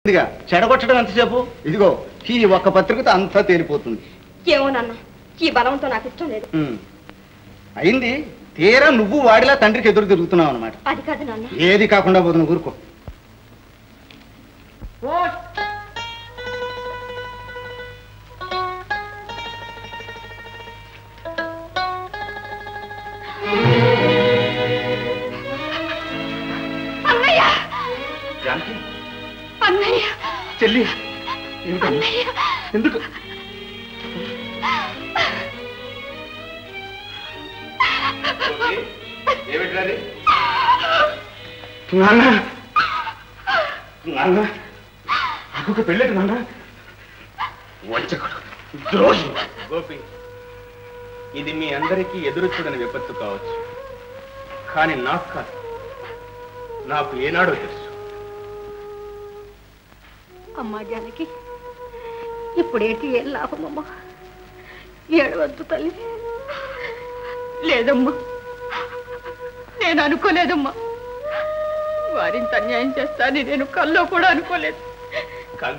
ఇదిగా చెడగొట్టడం ఎంతసేపు ఇదిగో ఈ ఒక్క పత్రికతో అంతా తేలిపోతుంది ఏమో నాన్న ఈ బలంతో నాకు ఇష్టం లేదు ఉమ్. అయింది తీరా నువ్వు వాడిలా తండ్రికి ఎదురు తిరుగుతున్నావు అనమాట అది కాదు నాన్న ఏది కాకుండా పోతుంది ఊరుకో అన్నయ్య జానకి అన్నయ్య చెల్లి ఏమిటండి ఎందుకు నాన్న నాన్న అక్కకు పెళ్ళేది నాన్న వంచకుడు ద్రోహి గోపి ఇది మీ అందరికీ ఎదురు చూడని విపత్తు కావచ్చు కానీ నాకు కాదు నాకు ఏనాడో తెలుసు అమ్మా జానకి ఇప్పుడేంటి ఏం లాభమమ్మా ఏడవద్దు తల్లి లేదమ్మా నేను అనుకోలేదమ్మా వారింత అన్యాయం చేస్తానని నేను కల్లో కూడా అనుకోలేదు కాదు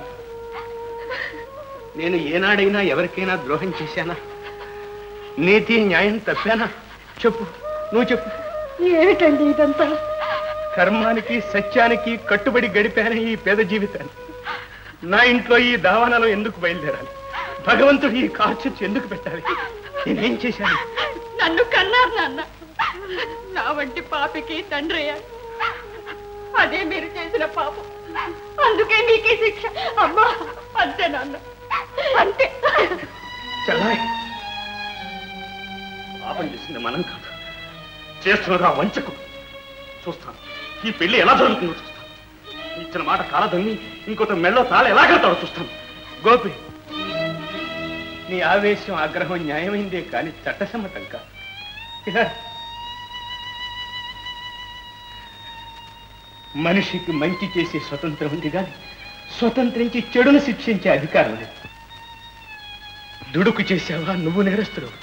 నేను ఏనాడైనా ఎవరికైనా ద్రోహం చేశానా నీతి న్యాయం తప్పానా చెప్పు నువ్వు చెప్పు ఏమిటండి ఇదంతా కర్మానికి సత్యానికి కట్టుబడి గడిపాను ఈ పేద జీవితాన్ని నా ఇంట్లో ఈ దావానాలో ఎందుకు బయలుదేరాలి భగవంతుడు ఈ కార్చర్చ్ ఎందుకు పెట్టాలి నేనేం చేశాను నన్ను కన్నారు నాన్న నా వంటి పాపికి తండ్రి అయ్యారు. అదే మీరు చేసిన పాపం అందుకే నీకే శిక్ష అమ్మా అంతే నాన్న అంతే చల్లాయ్ పాపం చేసింది మనం కాదు చేస్తున్నది ఆ వంచకు చూస్తాను ఈ పెళ్లి ఎలా జరుగుతుందో చూస్తాను ఇచ్చిన మాట కాలదన్ని ఇంకొక మెళ్ళో తాళ ఎలా కడతాడో చూస్తాను గోపి నీ ఆవేశం ఆగ్రహం న్యాయమైందే కానీ చట్టసమ్మతం కాదు ఇలా మనిషికి మంచి చేసే స్వతంత్రం ఉంది కానీ స్వతంత్రించి చెడును శిక్షించే అధికారం లేదు దుడుకు చేసావా నువ్వు నేరస్తుడవుతావు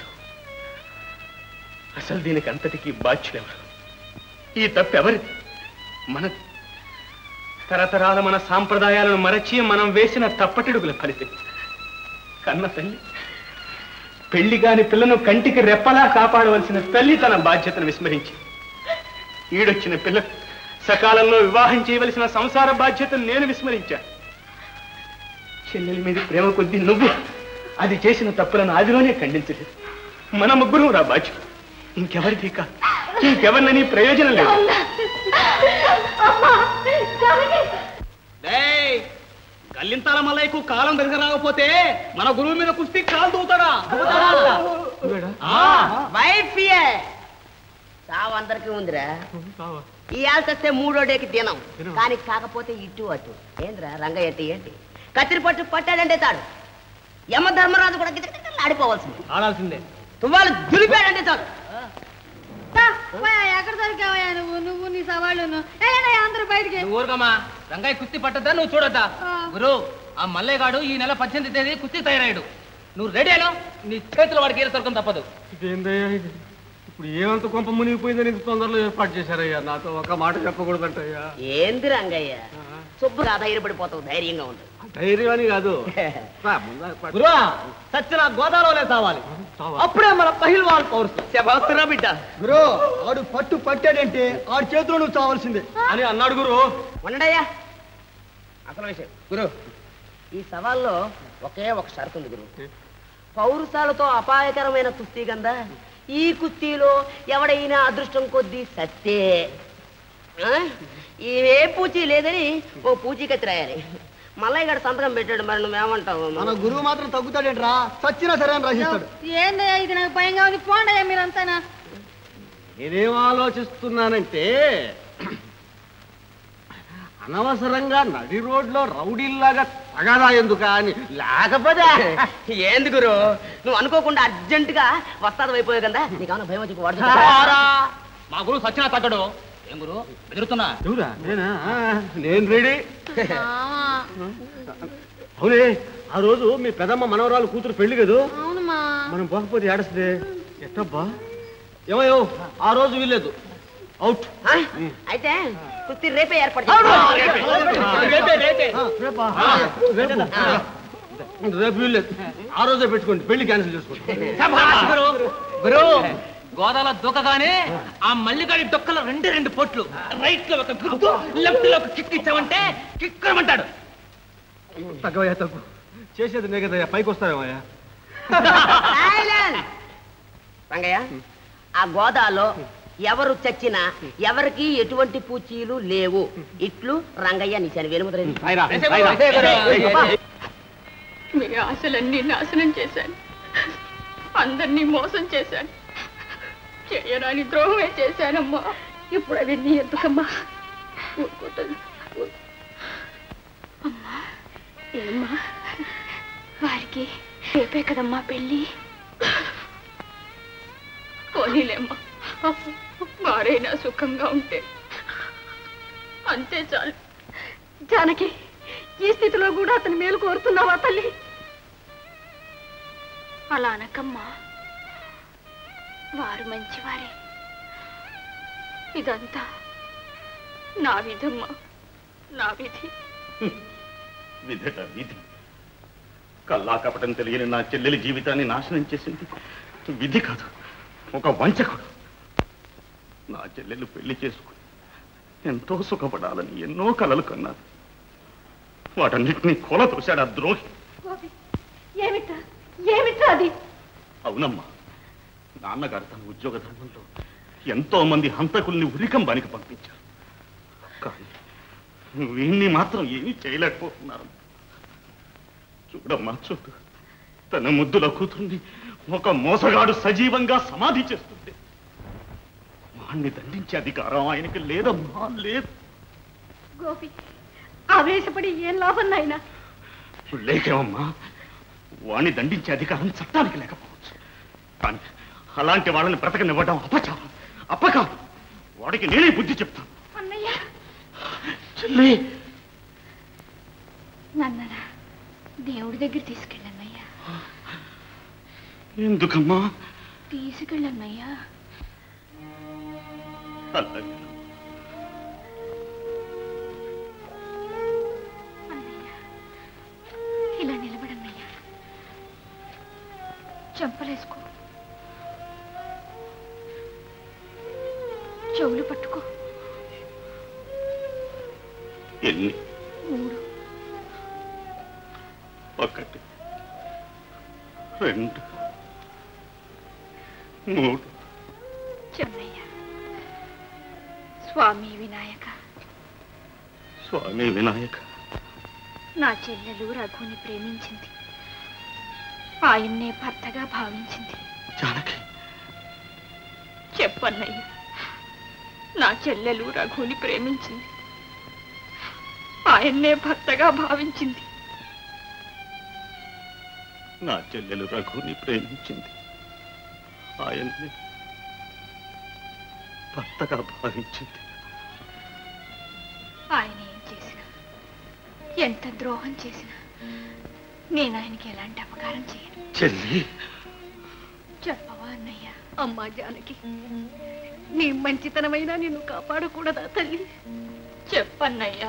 అసలు దీనికి అంతటికీ బాధ్యులెవరు ఈ తప్పెవరిది మనది తరతరాల మన సాంప్రదాయాలను మరచి మనం వేసిన తప్పటిడుగుల ఫలితం కన్న తల్లి పెళ్లి కాని పిల్లను కంటికి రెప్పలా కాపాడవలసిన తల్లి తన బాధ్యతను విస్మరించి ఈడొచ్చిన పిల్లకు సకాలంలో వివాహం చేయవలసిన సంసార బాధ్యతను నేను విస్మరించా చెల్లెల మీద ప్రేమ కొద్దీ నువ్వు అది చేసిన తప్పులను ఆదిలోనే ఖండించలేదు మన ముగ్గురు రా బాధ్యత ఇంకెవరికి కాదు ఇంకెవరినని ప్రయోజనం లేదు గల్లింతాల మల్లయ్యకు కాలం దగ్గర రాకపోతే మన గురువు మీద కుస్తీ కాలు దూతాడా వైఫ్ చావు అందరికీ ఉందిరా ఇవాళ వస్తే మూడో డేకి దినం కానీ కాకపోతే ఇటు అటు ఏంద్రా రంగయ్య ఎట్టి ఏంటి కత్తిరి పట్టు పట్టాడంటే తాడు యమ ధర్మరాజు కూడా గిట గిట ఆడిపోవాల్సింది ఆడాల్సిందే తువ్వాలు దులిపాడంటే చాలు ఎక్కడ దొరికావయ్యా నువ్వు నువ్వు నీ సవాళ్ళును అందరూ బయటికి నువ్వు ఊరుకమ్మా రంగయ్య కుస్తీ పట్టద్దా నువ్వు చూడొద్దా గురు ఆ మల్లయ్య గాడు ఈ నెల పద్దెనిమిది తేదీ కుస్తీ తయారయ్యాడు నువ్వు రెడీ అయినా నీ చేతుల వాడికి ఏదో స్వర్గం తప్పదు ఇదేందయ్యా ఇది ఇప్పుడు ఏమంత కొంప మునిగిపోయిందని ఇంత తొందరలో ఏర్పాటు చేశారయ్యా నాతో ఒక మాట చెప్పకూడదంటయ్యా ఏంది రంగయ్య శుభ్రంగా ధైర్యపడిపోతావు ధైర్యంగా ఉండు ధైర్యం అని కాదు రా, ముందు ఏర్పాటు గురువా సచ్చిన గోదావరిలోనే తావాలి అప్పుడే మన పహిల్వాల్ పౌరుషం శభాస్తున్నా బిడ్డ గురు ఆడు పట్టు పట్టాడంటే ఆడు చేతిలో నువ్వు చావాల్సిందే అని అన్నాడు గురు ఉండడయ్యా అసలు విషయం గురు ఈ సవాల్లో ఒకే ఒక షరతు ఉంది గురు పౌరుషాలతో అపాయకరమైన కుస్తీ గందా ఈ కుస్తీలో ఎవడైనా అదృష్టం కొద్దీ సత్తే ఆ? ఇవే పూచి లేదని ఓ పూచి కత్తి రాయాలి మల్లయ్య గారు సంతకం పెట్టాడు మరి నువ్వేమంటావు మన గురువు మాత్రం తగ్గుతాడేంట్రా చచ్చినా సరే అని రాసిస్తాడు ఏందయ్యా ఇది నాకు భయంగా ఉంది పోండయ్యా మీరంతానా నేనేం ఆలోచిస్తున్నానంటే అనవసరంగా నడి రోడ్లో రౌడీల్లాగా తగదా ఎందుకా అని లేకపోతే ఏంది గురు నువ్వు అనుకోకుండా అర్జెంటుగా వస్తాదు అయిపోయావు కదా నీకేమన్నా భయం వచ్చి వాడు ఆరా! మా గురువు సచ్చినా తగ్గడు ఏం గురు బెదురుతున్నా నువ్వురా నేనా ఆ, నేను రెడీ అవునే ఆ రోజు మీ పెదమ్మ మనవరాలు కూతురు పెళ్లి కదూ అవునమ్మా మనం పోకపోతే ఏడుస్తుంది ఎట్టబ్బా ఏమయ్యో ఆ రోజు వీల్లేదు అవుట్ ఆ? అయితే కుస్తీ రేపే ఏర్పాటు చేస్తాం. రేపు వీల్లేదు ఆ రోజే పెట్టుకోండి పెళ్లి క్యాన్సిల్ చేసుకోండి శభాష్ గురు గురు గోదాలో దూకగానే ఆ మల్లిగాడి డొక్కలో రెండు రెండు పొట్లు రైట్ లో ఒక గుర్తు లెఫ్ట్ లో ఒక కిక్ ఇచ్చామంటే కిక్కమంటాడు తగ్గవయ్యా తగ్గు చేసేది నే కదయ్యా పైకి వస్తావేమయ్యా Silence! రంగయ్య ఆ గోదాలో ఎవరు చచ్చినా ఎవరికి ఎటువంటి పూచీలు లేవు ఇట్లు రంగయ్య నిశాని వేలుముద్ర మీ ఆశలన్నీ నాశనం చేశాను అందరినీ మోసం చేశాను చేయరాని ద్రోహమే చేశానమ్మా ఇప్పుడు అవన్నీ ఎందుకమ్మా ఊరుకుంటుంది ఊరు- అమ్మా ఏమ్మా వారికి రేపే కదమ్మా పెళ్ళి పోనీలేమ్మా వారైనా సుఖంగా ఉంటే అంతే చాలు జానకి ఈ స్థితిలో కూడా అతని మేలు కోరుతున్నావా తల్లి అలా అనకమ్మా వారు మంచివారే ఇదంతా నా విధమ్మా నా విధి విధట విధి కల్లా కపటం తెలియని నా చెల్లెలి జీవితాన్ని నాశనం చేసింది విధి కాదు ఒక వంచకుడు నా చెల్లెలు పెళ్లి చేసుకుని ఎంతో సుఖపడాలని ఎన్నో కలలు కన్నాను వాటన్నిటినీ కొల తోశాడు ఆ ద్రోహి ఏమిటా ఏమిటా అది అవునమ్మా నాన్నగారు తన ఉద్యోగ ధర్మంలో ఎంతో మంది హంతకుల్ని ఉరికం బనికి పంపించారు కానీ వీణ్ణి మాత్రం ఏమీ చేయలేకపోతున్నారు చూడమ్మా చూడు తన ముద్దుల కూతుర్ని ఒక మోసగాడు సజీవంగా సమాధి చేస్తుంది వాణ్ణి దండించే అధికారం ఆయనకి లేదమ్మా లేదు గోపి ఆవేశపడి ఏం లాభం నాయనా లేకేమమ్మా వాణ్ణి దండించే అధికారం చట్టానికి లేకపోవచ్చు కానీ అలాంటి వాళ్ళని బ్రతకనివ్వడం అపచారం అపకారం వాడికి నేనే బుద్ధి చెప్తాను అన్నయ్య చెల్లి నన్నరా దేవుడి దగ్గర తీసుకెళ్ళన్నయ్యా ఎందుకమ్మా తీసుకెళ్ళన్నయ్యా అలాగే అన్నయ్య ఇలా నిలబడన్నయ్యా చెంపలేసుకో చెవులు పట్టుకో ఎన్ని మూడు ఒకటి రెండు మూడు చెన్నయ్య స్వామి వినాయక స్వామి వినాయక నా చెల్లెలు రఘుని ప్రేమించింది ఆయన్నే భర్తగా భావించింది జానకి చెప్పన్నయ్య నా చెల్లెలు రఘుని ప్రేమించింది ఆయన్నే భర్తగా భావించింది నా చెల్లెలు రఘుని ప్రేమించింది ఆయన్ని భర్తగా భావించింది ఆయన ఏం చేసినా ఎంత ద్రోహం చేసినా నేను ఆయనకి ఎలాంటి అపకారం చేయను చెల్లి చెప్పవా అన్నయ్య అమ్మా జానకి నీ మంచితనమైనా నిన్ను కాపాడకూడదా తల్లి చెప్పన్నయ్యా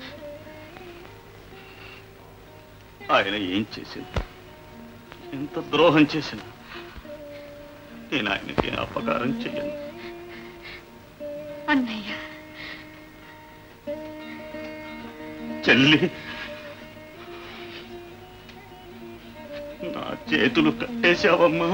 ఆయన ఏం చేసింది ఎంత ద్రోహం చేసినా నేను ఆయనకి అపకారం చేయను అన్నయ్య చెల్లి నా చేతులు కట్టేశావమ్మా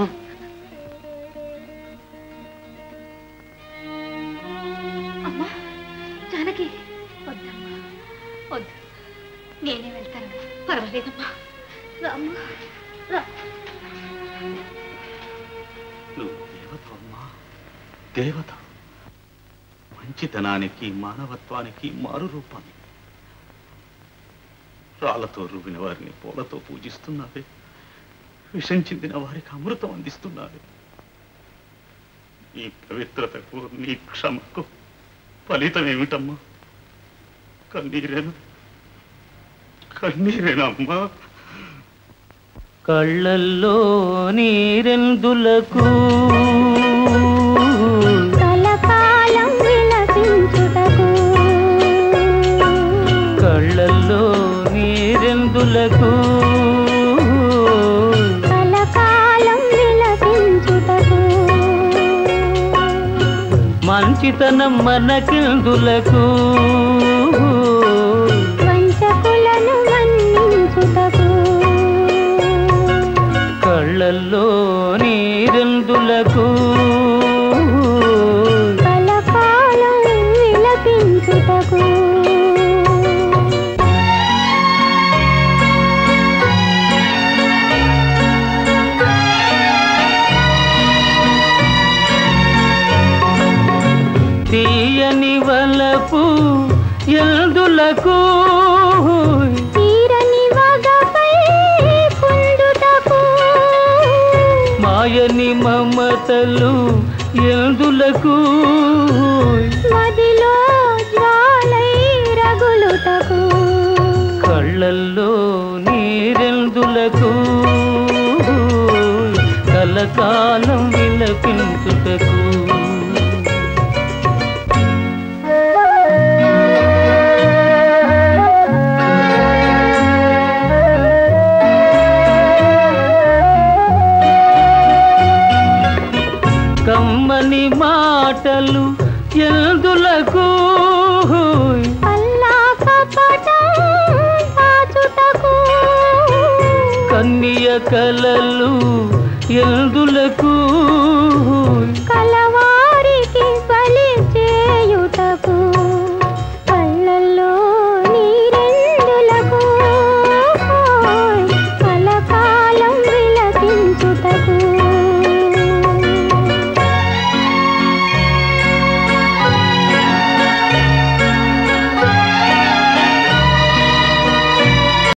అమ్మా జానకి వద్దమ్మా వద్దు నేనే వెళ్తానమ్మా పర్వాలేదమ్మా రామ్మా రా నువ్వు దేవత అమ్మా దేవత మంచితనానికి మానవత్వానికి మారు రూపాన్ని రాళ్లతో రువిన వారిని పూలతో పూజిస్తున్నావే విషం చెందిన వారికి అమృతం అందిస్తున్నావే నీ పవిత్రతకు నీ క్షమకు ఫలితం ఏమిటమ్మా కన్నీరేనా కన్నీరేనమ్మా కళ్ళల్లో నీరెందులకు కలకాలం విలసించుటకు నీరెందులకు కలకాలం విలపించుటకు మంచితనం మనకెందులకు వంచకులను మన్నించుటకు కళ్ళల్లో నీరెందులకు కలకాలం విలపించుటకు తీయని వలపు ఎందులకు తీరని వగపై కుందుటకు మాయని మమతలు ఎందులకు మదిలో జ్వాలై రగులుటకు కళ్ళల్లో నీరెందులకు కలకాలం విలపించుటకు కమ్మని మాటలు ఎందులకు అల్లా కపటం దాచుటకు కన్య కలలు ఎందు